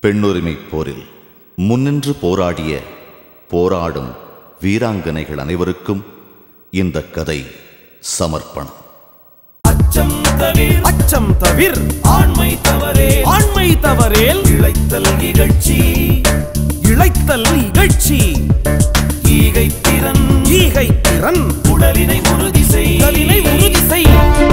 பெண்ணுரிமை போரில் முன்னின்று போராடிய போராடும் வீராங்கனைகள் அனைவருக்கும் இந்த கதை சமர்ப்பணம் அச்சம் தவிர் அச்சம் தவிர் ஆண்மை தவறே ஆண்மை தவறேல் இழைத்தல் இகழ்ச்சி இழைத்தல் இகழ்ச்சி ஈகை திறன் ஈகை திறன் உடலினை உறுதி செய் உடலினை உறுதி செய்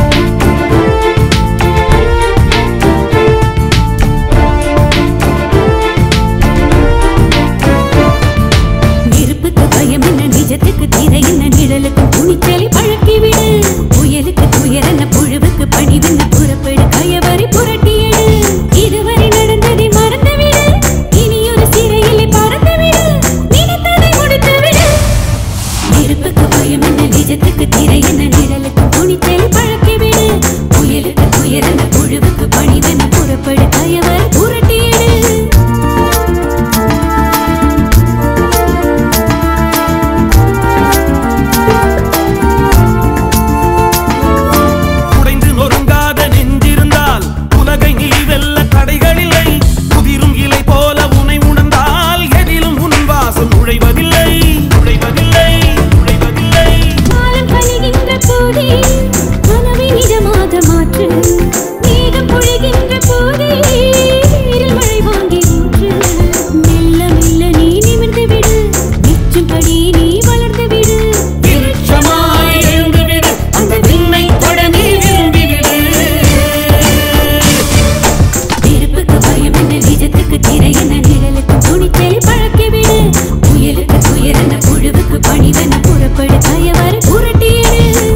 நெருப்புக்கு பயம் என்ன நிஜத்துக்கு தீர என்ன நிழலுக்கு துணிச்சலி பழக்கிவிடு புயலுக்கு துயரன புழுவுக்கு பணிவென்ன புறப்படு கயவரை புரட்டியடு இதுவரை நடந்ததை மறந்துவிடு இனி ஒரு சிறையிலே பறந்துவிடு நினைத்ததை முடித்துவிடு நெருப்புக்கு பயம் என்ன நிஜத்துக்கு தீர என்ன நிழலுக்கு துணிச்சலி பழக்கிவிடு புயலுக்கு துயரன புழுவுக்கு பணிவென்ன புறப்படு கயவரை புரட்டியடு உடைந்து நொறுங்காத நெஞ்சிருந்தால் உலகை நீ வெல்ல தடைகளில்லை உதிரும் இலை போல உனை உணர்ந்தால் எதிலும் உன் வாசம் நுழைவதில்லை நுழைவதில்லை நுழைவதில்லை காலம் கழிகின்ற போதே கனவை நிஜமாக மாற்று மேகம் பொழிகின்ற போதே இருள் மழை வாங்கி ஊற்று மெல்ல மெல்ல நீ நிமிர்ந்து விடு நிச்சும்படி நீ வளர்ந்து விடு விருட்சமாய் எழுந்து விடு அந்த விண்ணை தொட நீ விரும்பி விடு நெருப்புக்கு பயம் என்ன நிஜத்துக்கு திரை என்ன நிழலுக்கு துணிச்சலை பழக்கி விடு புயலுக்கு துயரென புழுவுக்கு பணிவென புறப்படு கயவர் புரட்டியடு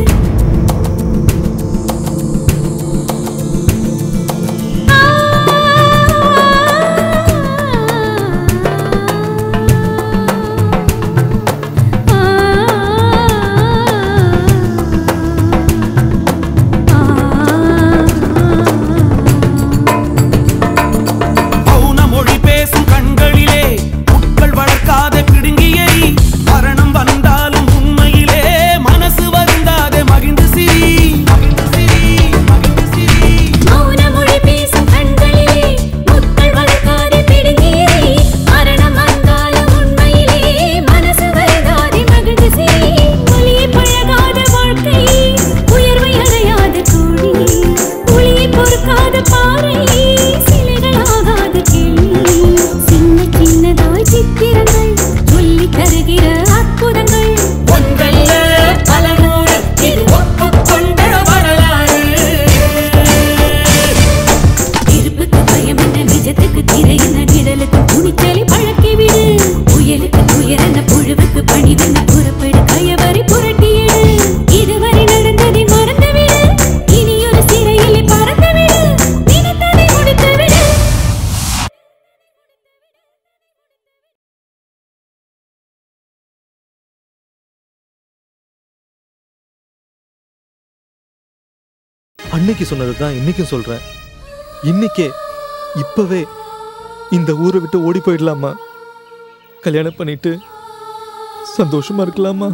மௌன மொழி பேசும் கண்களிலே புட்கள் வளர்க்காத பிடுங்கியை மரணம் வந்தாலும் உண்மையிலே மனசு வருந்தாதே மகிழ்ந்து சிரி மகிழ்ந்து சிரி மகிழ்ந்து சிரி மௌனமொழி பேசும் கண்களிலே முட்கள் வளர்க்காதே பிடுங்கியதை மரணம் வந்தாலும் உண்மையிலே மனசு வருகாதே மகிழ்ந்து சிரி ஒளியை பழகாத வாழ்க்கை உயர்வை அடையாத தோழி ஒளியை பொறுக்காத பாறை சிலைகளாகாத கேள்வி சின்ன சின்னதாய் சித்திரங்கள் சொல்லி தருகிற அற்புதங்கள் ஒன்றல்ல பல நூறு இது ஒப்புக்கொண்ட வரலாறு நெருப்புக்கு பயம் என்ன நிஜத்துக்கு திரை என்ன நிழலுக்கு துணிச்சலை பழக்கி விடு புயலுக்கு துயரென புழுவுக்கு பணிவென புறப்படு கயவரை புரட்டியடு இதுவரை நடந்ததை மறந்துவிடு இனி ஒரு சிறையிலே பறந்துவிடு நினைத்ததை முடித்துவிடு அன்னைக்கு சொன்னது தான் இன்னைக்கும் சொல்றேன் இன்னைக்கே இப்பவே இந்த ஊரை விட்டு ஓடி போயிடலாமா கல்யாணம் பண்ணிட்டு சந்தோஷமா இருக்கலாமா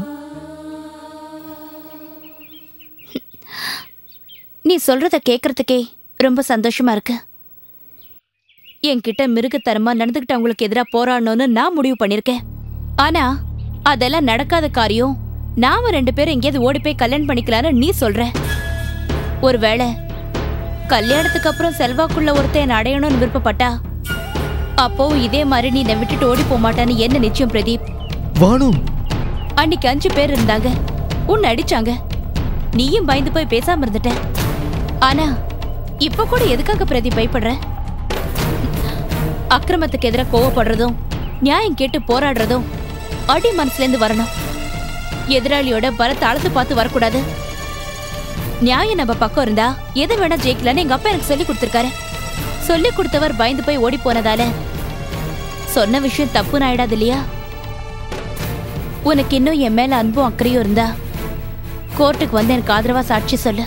நீ சொல்றத கேக்குறதுக்கே ரொம்ப சந்தோஷமா இருக்கு என்கிட்ட மிருகத்தனமா நடந்துகிட்டவங்களுக்கு எதிராக போராடணும்னு நான் முடிவு பண்ணிருக்கேன் ஆனா அதெல்லாம் நடக்காத காரியம் நாம ரெண்டு பேரும் எங்கேயாவது ஓடி போய் கல்யாணம் பண்ணிக்கலாம்னு நீ சொல்ற ஒருவேளை கல்யாணத்துக்கு அப்புறம் செல்வாக்குள்ள ஒருத்தன் என்னை அடையணும்னு விருப்பப்பட்டா அப்போ இதே மாதிரி நீ என்னை விட்டுட்டு ஓடி போக மாட்டான்னு என்ன நிச்சயம் பிரதீப் வானு அன்னைக்கு அஞ்சு பேர் இருந்தாங்க உன்னை அடிச்சாங்க நீயும் பயந்து போய் பேசாம இருந்துட்ட ஆனா இப்ப கூட எதுக்காக பிரதி பயப்படுற அக்கிரமத்துக்கு எதிராக கோவப்படுறதும் நியாயம் கேட்டு போராடுறதும் அடி மனசுல இருந்து வரணும் எதிராளியோட பலத்தை அளந்து பார்த்து வரக்கூடாது நியாயம் நம்ம பக்கம் இருந்தா எது வேணா ஜெயிக்கலான்னு எங்க அப்பா எனக்கு சொல்லி கொடுத்துருக்காரு சொல்லி கொடுத்தவர் பயந்து போய் ஓடி போனதால சொன்ன விஷயம் தப்புன்னு ஆயிடாது இல்லையா உனக்கு இன்னும் என் மேல அன்பும் அக்கறையும் இருந்தா கோர்ட்டுக்கு வந்து எனக்கு ஆதரவா சாட்சி சொல்லு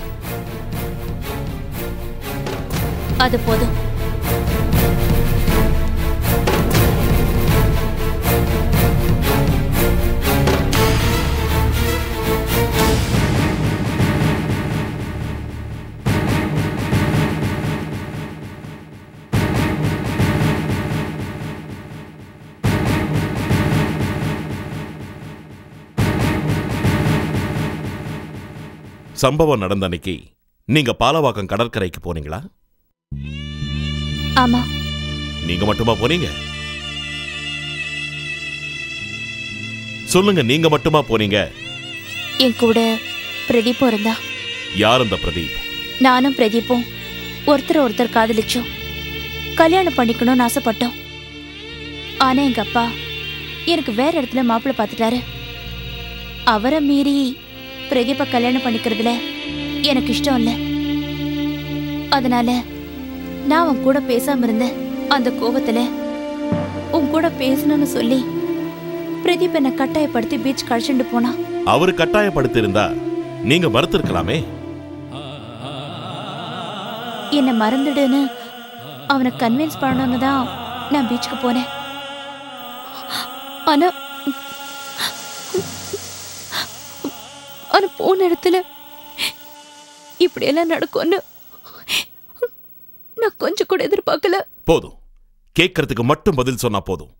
அது போதும் சம்பவம் நடந்த அன்னைக்கு நீங்க பாலவாக்கம் கடற்கரைக்கு போனீங்களா ஆமா நீங்க மட்டுமா போனீங்க சொல்லுங்க நீங்க மட்டுமா போனீங்க என் கூட பிரதீப்பும் இருந்தா யார் அந்த பிரதீப் நானும் பிரதீப்பும் ஒருத்தர் ஒருத்தர் காதலிச்சோம் கல்யாணம் பண்ணிக்கணும்னு ஆசைப்பட்டோம் ஆனா எங்க அப்பா எனக்கு வேற இடத்துல மாப்பிள்ளை பார்த்துட்டாரு அவரை மீறி பிரதீப்பை கல்யாணம் பண்ணிக்கிறதுல எனக்கு இஷ்டம் இல்ல அதனால நான் அவன் கூட பேசாம இருந்தேன் அந்த கோவத்துல உன் கூட பேசணும்னு சொல்லி பிரதீப் என்னை கட்டாயப்படுத்தி பீச் கழிச்சுட்டு போனான் அவரு கட்டாயப்படுத்தியிருந்தா நீங்க மறுத்திருக்கலாமே என்னை மறந்துடுன்னு அவனை கன்வின்ஸ் பண்ணணும்னு தான் நான் பீச்சுக்கு போனேன் ஆனா ஆனா போன இடத்துல இப்படியெல்லாம் நடக்கும்னு நான் கொஞ்சம் கூட எதிர்பார்க்கல போதும் கேட்கறதுக்கு மட்டும் பதில் சொன்னா போதும்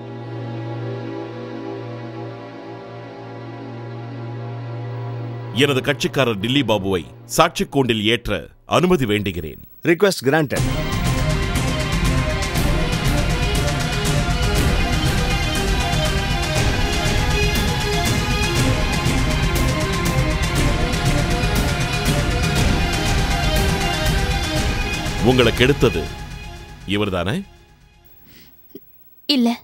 எனது கட்சிக்காரர் டில்லி பாபுவை சாட்சி கூண்டில் ஏற்ற அனுமதி வேண்டுகிறேன் ரிக்வெஸ்ட் கிராண்டட் உங்களை கெடுத்தது இவர்தானே இல்ல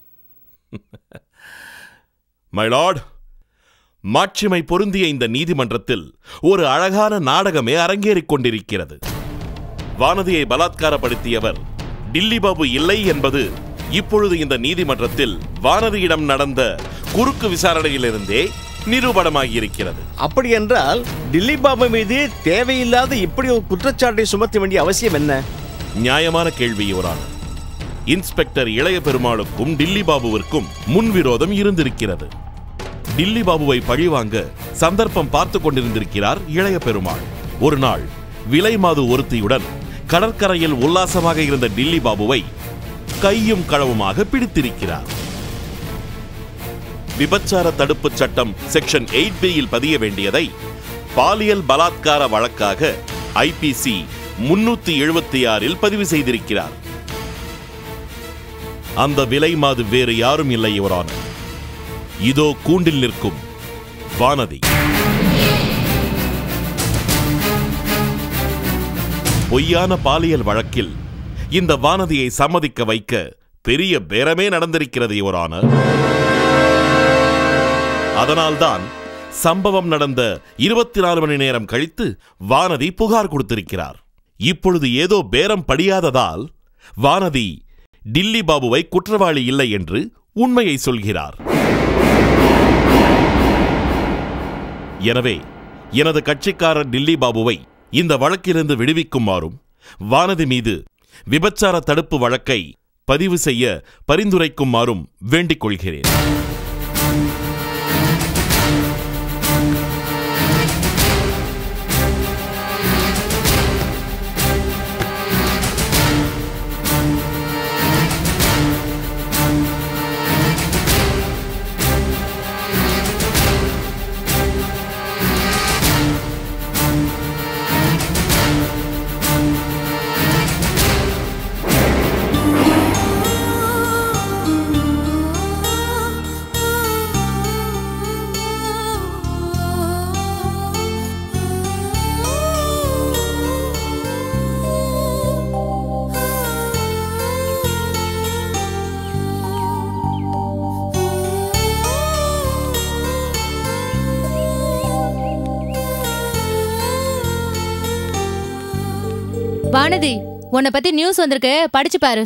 மை லார்ட் மாட்சிமை பொருந்திய இந்த நீதிமன்றத்தில் ஒரு அழகான நாடகமே அரங்கேறிக் கொண்டிருக்கிறது வானதியை பலாத்காரப்படுத்தியவர் டில்லி பாபு இல்லை என்பது இப்பொழுது இந்த நீதிமன்றத்தில் வானதியிடம் நடந்த குறுக்கு விசாரணையிலிருந்தே நிரூபணமாகியிருக்கிறது அப்படி என்றால் டில்லி பாபு மீது தேவையில்லாத இப்படி ஒரு குற்றச்சாட்டை சுமத்த வேண்டிய அவசியம் என்ன நியாயமான கேள்வி யுவரான இன்ஸ்பெக்டர் இளைய பெருமாளுக்கும் டில்லி பாபுவிற்கும் முன்விரோதம் இருந்திருக்கிறது டில்லி பாபுவை பழிவாங்க சந்தர்ப்பம் பார்த்து கொண்டிருந்திருக்கிறார் இளைய பெருமாள் ஒரு நாள் விலை மாது ஒருத்தியுடன் கடற்கரையில் உல்லாசமாக இருந்த டில்லி பாபுவை கையும் களவுமாக பிடித்திருக்கிறார் விபச்சார தடுப்புச் சட்டம் செக்ஷன் எயிட் பியில் பதிய வேண்டியதை பாலியல் பலாத்கார வழக்காக ஐபிசி முன்னூத்தி எழுபத்தி ஆறில் பதிவு செய்திருக்கிறார் அந்த விலை மாது வேறு யாரும் இல்லை யுவரான இதோ கூண்டில் நிற்கும் வானதி பொய்யான பாலியல் வழக்கில் இந்த வானதியை சம்மதிக்க வைக்க பெரிய பேரமே நடந்திருக்கிறது யுவரான அதனால்தான் சம்பவம் நடந்த இருபத்தி நாலு மணி நேரம் கழித்து வானதி புகார் கொடுத்திருக்கிறார் இப்பொழுது ஏதோ பேரம் படியாததால் வானதி டில்லி பாபுவை குற்றவாளி இல்லை என்று உண்மையை சொல்கிறார் எனவே எனது கட்சிக்காரர் டில்லி பாபுவை இந்த வழக்கிலிருந்து விடுவிக்குமாறும் வானதி மீது விபச்சார தடுப்பு வழக்கை பதிவு செய்ய பரிந்துரைக்குமாறும் வேண்டிக் கொள்கிறேன் வானதி உன்னை பத்தி நியூஸ் வந்திருக்கு படிச்சு பாரு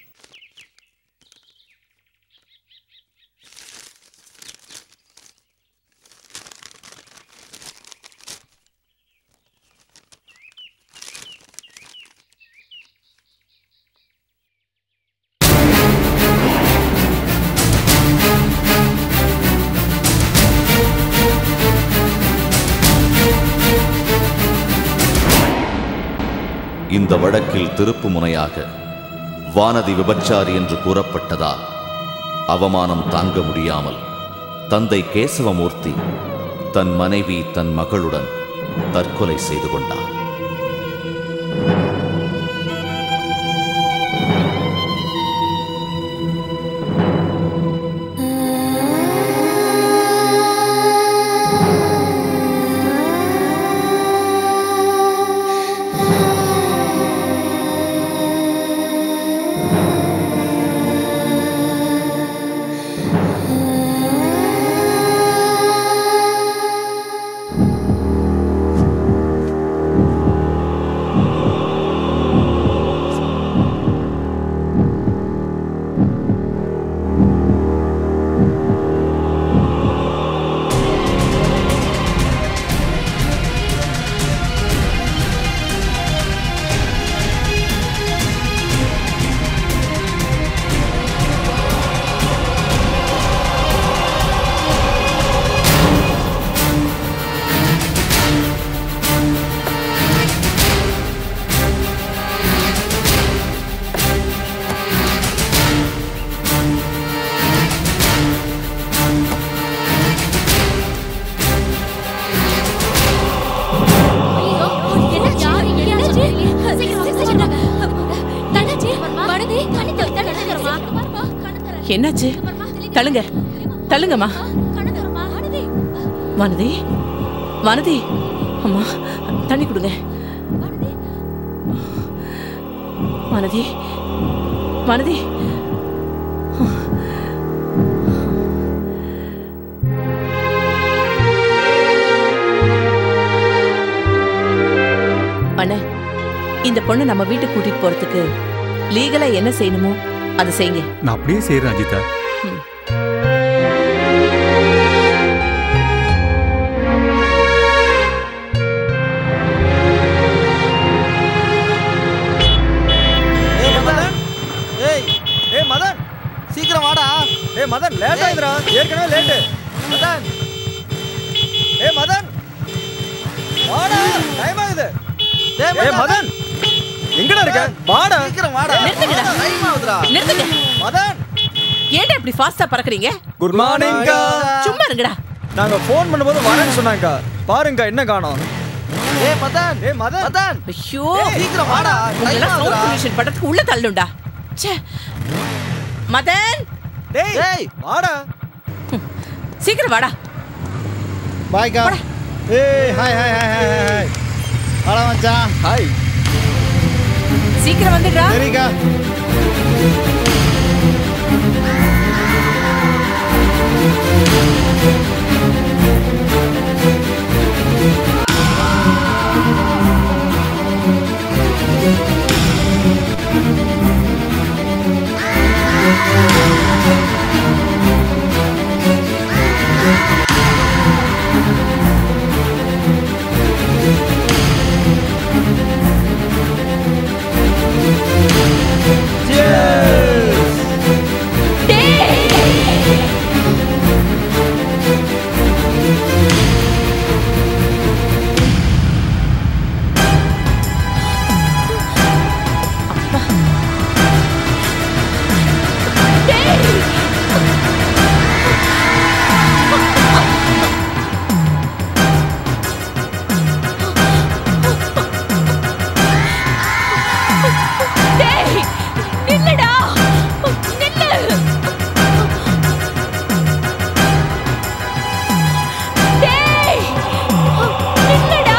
இந்த வழக்கில் திருப்பு முனையாக வானதி விபச்சாரி என்று கூறப்பட்டதால் அவமானம் தாங்க முடியாமல் தந்தை கேசவமூர்த்தி தன் மனைவி தன் மகளுடன் தற்கொலை செய்து கொண்டார் என்னாச்சு தள்ளுங்க தள்ளுங்கம்மா வானதி வானதி அம்மா தண்ணி கொடுங்க வானதி வானதி அண்ணே இந்த பொண்ணை நம்ம வீட்டுக்கு கூட்டிட்டு போறதுக்கு லீகலா என்ன செய்யணுமோ அதை செய்யுங்க நான் அப்படியே செய்யறேன் அஜிதா ஏய் ஏய் மதன் சீக்கிரம் வாடா ஏய் மதன் லேட் ஆயிடுறா ஏற்கனவே லேட்டு மதன் ஏய் மதன் வாடா டைம் ஆகுது ஏய் மதன் எங்கடா இருக்க வாடா சீக்கிரம் வாடா நிறுத்துங்கடா. டைம் ஆகுதுடா நிறுத்துங்க மதன் ஏன்டா இப்படி ஃபாஸ்டா பறக்குறீங்க குட் மார்னிங் சும்மா இருங்கடா நாங்க ஃபோன் பண்ணும்போது வரேன்னு சொன்னாங்க பாருங்க என்ன காணோம் ஏய் மதன் ஏய் மதன் மதன் ஐயோ சீக்கிரம் வாடா உங்களெல்லாம் சவுண்ட் பொல்யூஷன் படத்துக்கு உள்ள தள்ளுண்டா ச்சே மதன் டேய் டேய் வாடா சீக்கிரம் வாடா பாய்க்கா ஏய் hi hi hi hi hi வாடா மச்சான் ஹாய் சீக்கிரம் வந்துடுறா சரிக்கா டேய் நில்லுடா நில்லு டேய் நில்லுடா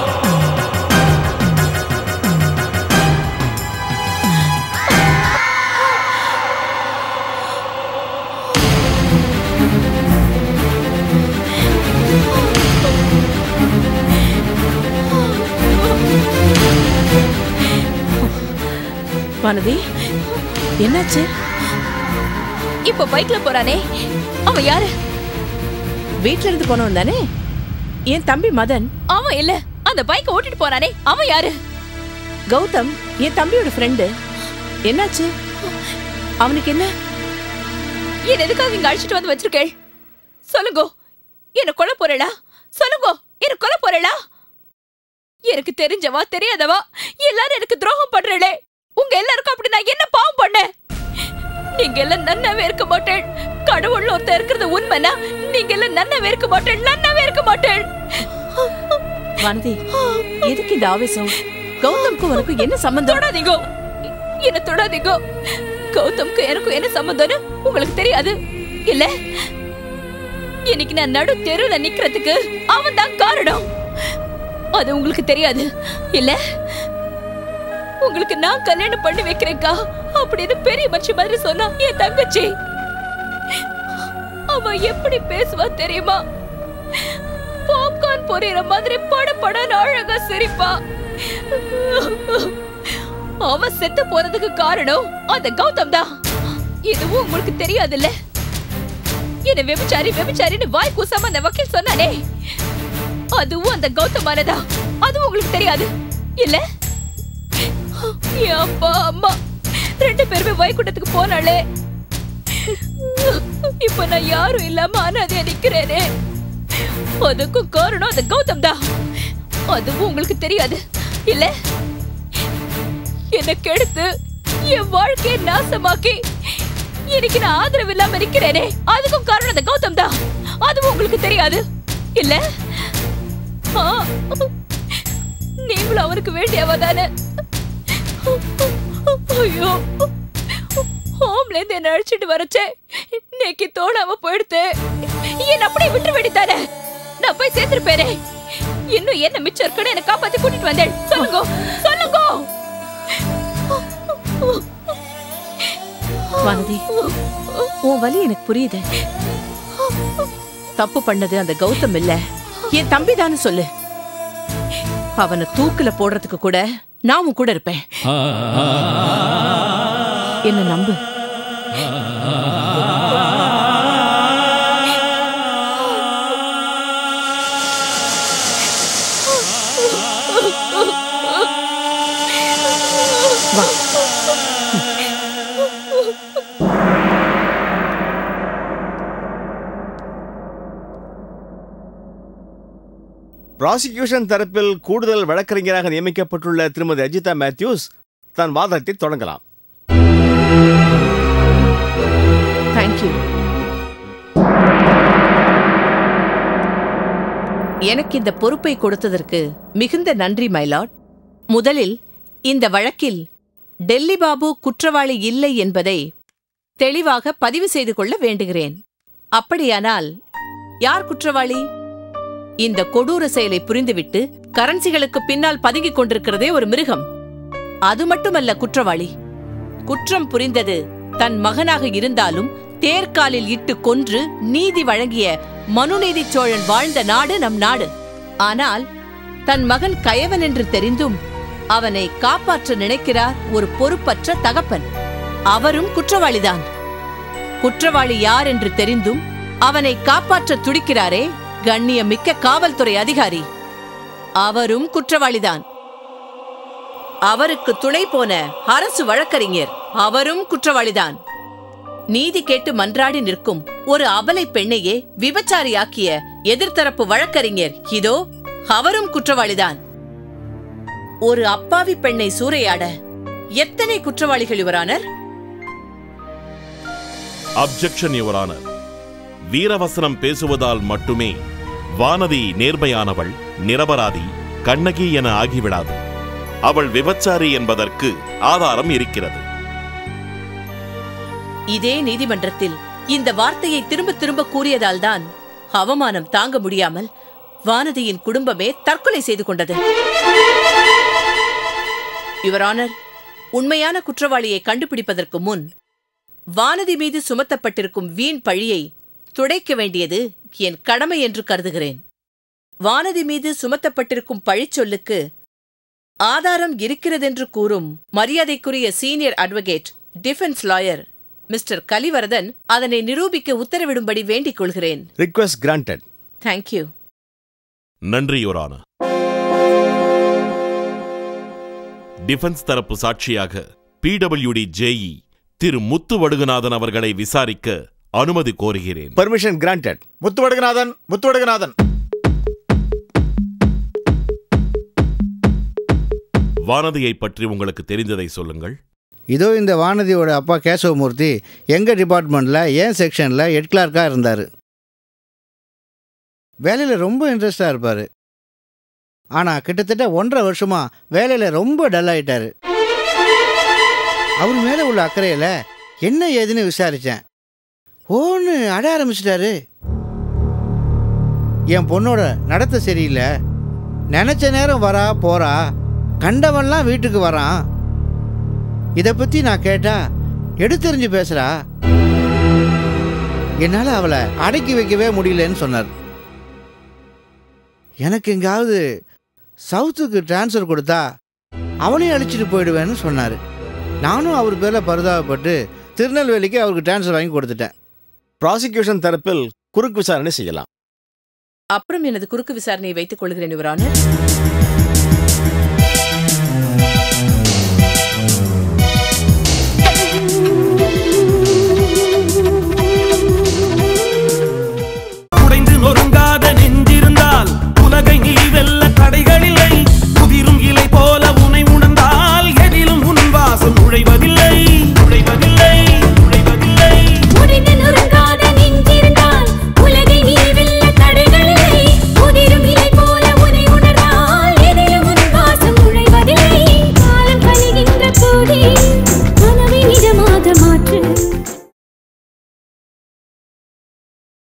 வானதி என்னாச்சு இப்போ பைக்ல போறானே அவன் யாரு வீட்ல இருந்து போனவன் தானே என் தம்பி மதன் அவன் இல்ல அந்த பைக்கை ஓட்டிட்டு போறானே அவன் யாரு கௌதம் என் தம்பியோட ஃப்ரெண்டு என்னாச்சு அவனுக்கு என்ன என்ன எதுக்காக இங்க அழைச்சிட்டு வந்து வச்சிருக்கேள் சொல்லுங்க என்ன கொல்ல போறேளா சொல்லுங்க என்ன கொல்ல போறேளா எனக்கு தெரிஞ்சவா தெரியாதவா எல்லாரும் எனக்கு துரோகம் பண்றேளே உங்க எல்லாருக்கும் அப்படி நான் என்ன பாவம் பண்ணேன் நீங்க எல்லாம் நன்னாவே இருக்க மாட்டேன் கடவுள் ஒருத்தர் இருக்கிறது உண்மைனா நீங்க எல்லாம் நன்னாவே இருக்க மாட்டேன் நன்னாவே இருக்க மாட்டேன் வானதி எதுக்கு இந்த ஆவேசம் கௌதம்க்கு உனக்கு என்ன சம்பந்தம் தொடாதீங்க என்ன தொடாதீங்க கௌதம்க்கு எனக்கும் என்ன சம்பந்தம்னு உங்களுக்கு தெரியாது இல்ல இன்னைக்கு நான் நடு தெருவுல நிக்கிறதுக்கு அவன் தான் காரணம் அது உங்களுக்கு தெரியாது இல்ல உங்களுக்கு நான் கல்யாணம் பண்ணி வைக்கிறேன்க்கா அப்படின்னு பெரிய மனுஷி மாதிரி சொன்னா என் தங்கச்சி அவ எப்படி பேசுவா தெரியுமா பாப்கார்ன் பொரியற மாதிரி பட படன்னு அழகா சிரிப்பா அவ செத்து போறதுக்கு காரணம் அந்த கௌதம் தான் இதுவும் உங்களுக்கு தெரியாதுல்ல என்ன வெபிச்சாரி வெபிச்சாரின்னு வாய் கூசாம அந்த வக்கீல் சொன்னானே அதுவும் அந்த கௌதமானதா அதுவும் உங்களுக்கு தெரியாது இல்ல என் அப்பா அம்மா ரெண்டு பேருமே வைகுண்டத்துக்கு போனாளே இப்ப நான் யாரும் இல்லாம அனாதையா நிக்கிறேனே அதுக்கும் காரணம் அந்த கௌதம் தான் அதுவும் உங்களுக்கு தெரியாது இல்ல என்ன கெடுத்து என் வாழ்க்கையை நாசமாக்கி இன்னைக்கு நான் ஆதரவு இல்லாம இருக்கிறேனே அதுக்கும் காரணம் அந்த கௌதம் தான் அதுவும் உங்களுக்கு தெரியாது இல்ல ஆ, நீங்களும் அவருக்கு வேண்டியவ தானே ஐயோ ஹோம்ல இருந்து என்ன அழைச்சிட்டு வரச்சே இன்னைக்கு தோணாம போயிடுத்து என்ன அப்படியே விட்டு வெடித்தானே நான் போய் சேர்த்திருப்பேனே இன்னும் என்ன மிச்சம் இருக்குன்னு என்ன காப்பாத்தி கூட்டிட்டு வந்தேன் சொல்லுங்க சொல்லுங்க வானதி உன் வலி எனக்கு புரியுது தப்பு பண்ணது அந்த கௌதம் இல்ல என் தம்பிதான்னு சொல்லு அவனை தூக்குல போடுறதுக்கு கூட நான் உன் கூட இருப்பேன் என்ன நம்பு வா ப்ராசிக்யூஷன் தரப்பில் கூடுதல் வழக்கறிஞராக நியமிக்கப்பட்டுள்ள திருமதி அஜிதா மேத்யூஸ் தன் வாதத்தை தொடங்கலாம் தேங்க்யூ எனக்கு இந்த பொறுப்பை கொடுத்ததற்கு மிகுந்த நன்றி மைலாட் முதலில் இந்த வழக்கில் டெல்லி பாபு குற்றவாளி இல்லை என்பதை தெளிவாக பதிவு செய்து கொள்ள வேண்டுகிறேன் அப்படியானால் யார் குற்றவாளி இந்த கொடூர செயலை புரிந்துவிட்டு கரன்சிகளுக்கு பின்னால் பதுங்கிக் கொண்டிருக்கிறதே ஒரு மிருகம் அது மட்டுமல்ல குற்றவாளி குற்றம் புரிந்தது தன் மகனாக இருந்தாலும் தேர்காலில் இட்டு கொன்று நீதி வழங்கிய மனுநீதி சோழன் வாழ்ந்த நாடு நம் நாடு ஆனால் தன் மகன் கயவன் என்று தெரிந்தும் அவனை காப்பாற்ற நினைக்கிறார் ஒரு பொறுப்பற்ற தகப்பன் அவரும் குற்றவாளிதான் குற்றவாளி யார் என்று தெரிந்தும் அவனை காப்பாற்ற துடிக்கிறாரே கண்ணியமிக்க காவல்துறை அதிகாரி அவரும் குற்றவாளிதான் அவருக்கு துணை போன அரசு வழக்கறிஞர் அவரும் குற்றவாளிதான் நீதி கேட்டு மன்றாடி நிற்கும் ஒரு அபலை பெண்ணையே விபச்சாரியாக்கிய எதிர்த்தரப்பு வழக்கறிஞர் இதோ அவரும் குற்றவாளிதான் ஒரு அப்பாவி பெண்ணை சூறையாட எத்தனை குற்றவாளிகள் யுவரானர் அப்ஜெக்ஷன் யுவரானர் வீரவசனம் பேசுவதால் மட்டுமே வானதி நேர்மையானவள் நிரபராதி கண்ணகி என ஆகிவிடாது அவள் விபச்சாரி என்பதற்கு ஆதாரம் இருக்கிறது இதே நீதிமன்றத்தில் இந்த வார்த்தையை திரும்ப திரும்ப கூறியதால்தான் அவமானம் தாங்க முடியாமல் வானதியின் குடும்பமே தற்கொலை செய்து கொண்டது யுவர் ஆனர் உண்மையான குற்றவாளியை கண்டுபிடிப்பதற்கு முன் வானதி மீது சுமத்தப்பட்டிருக்கும் வீண் பழியை துடைக்க வேண்டியது என் கடமை என்று கருதுகிறேன் வானதி மீது சுமத்தப்பட்டிருக்கும் பழிச்சொல்லுக்கு ஆதாரம் இருக்கிறதென்று கூறும் மரியாதைக்குரிய senior advocate defence lawyer mister Kalivaradhan அதனை நிரூபிக்க உத்தரவிடும்படி வேண்டிக் கொள்கிறேன் ரிக்வெஸ்ட் கிராண்டட் தேங்க்யூ நன்றி யுவரானர் டிஃபென்ஸ் தரப்பு சாட்சியாக பிடபிள்யூடி ஜேஇ திரு முத்து வடுகநாதன் அவர்களை விசாரிக்க அனுமதி கோருகிறேன் பர்மிஷன் கிராண்டட் முத்துவடுகநாதன் முத்துவடுகநாதன் வானதியை பற்றி உங்களுக்கு தெரிந்ததை சொல்லுங்கள் இதோ இந்த வானதியோட அப்பா கேசவமூர்த்தி எங்கள் டிபார்ட்மெண்ட்டில் ஏன் செக்ஷனில் ஹெட் கிளார்க்காக இருந்தார் வேலையில் ரொம்ப இன்ட்ரெஸ்டாக இருப்பார் ஆனால் கிட்டத்தட்ட ஒன்றரை வருஷமா வேலையில் ரொம்ப டல் ஆயிட்டாரு அவர் மேலே உள்ள அக்கறையில் என்ன ஏதுன்னு விசாரித்தேன் ஓன்னு அட ஆரம்பிச்சிட்டாரு என் பொண்ணோட நடத்தை சரியில்லை நினச்ச நேரம் வரா போறா கண்டவன்லாம் வீட்டுக்கு வரான் இதை பற்றி நான் கேட்டா எடுத்தெறிஞ்சு பேசுகிறா என்னால் அவளை அடக்கி வைக்கவே முடியலன்னு சொன்னார் எனக்கு எங்காவது சவுத்துக்கு ட்ரான்ஸ்ஃபர் கொடுத்தா அவனையும் அழிச்சிட்டு போயிடுவேன்னு சொன்னார் நானும் அவர் பேரில் பரிதாபப்பட்டு திருநெல்வேலிக்கு அவருக்கு ட்ரான்ஸ்ஃபர் வாங்கி கொடுத்துட்டேன் ப்ராசிக்யூஷன் தரப்பில் குறுக்கு விசாரணை செய்யலாம் அப்புறம் எனது குறுக்கு விசாரணையை வைத்துக் கொள்கிறேன் யுவர் ஆனர்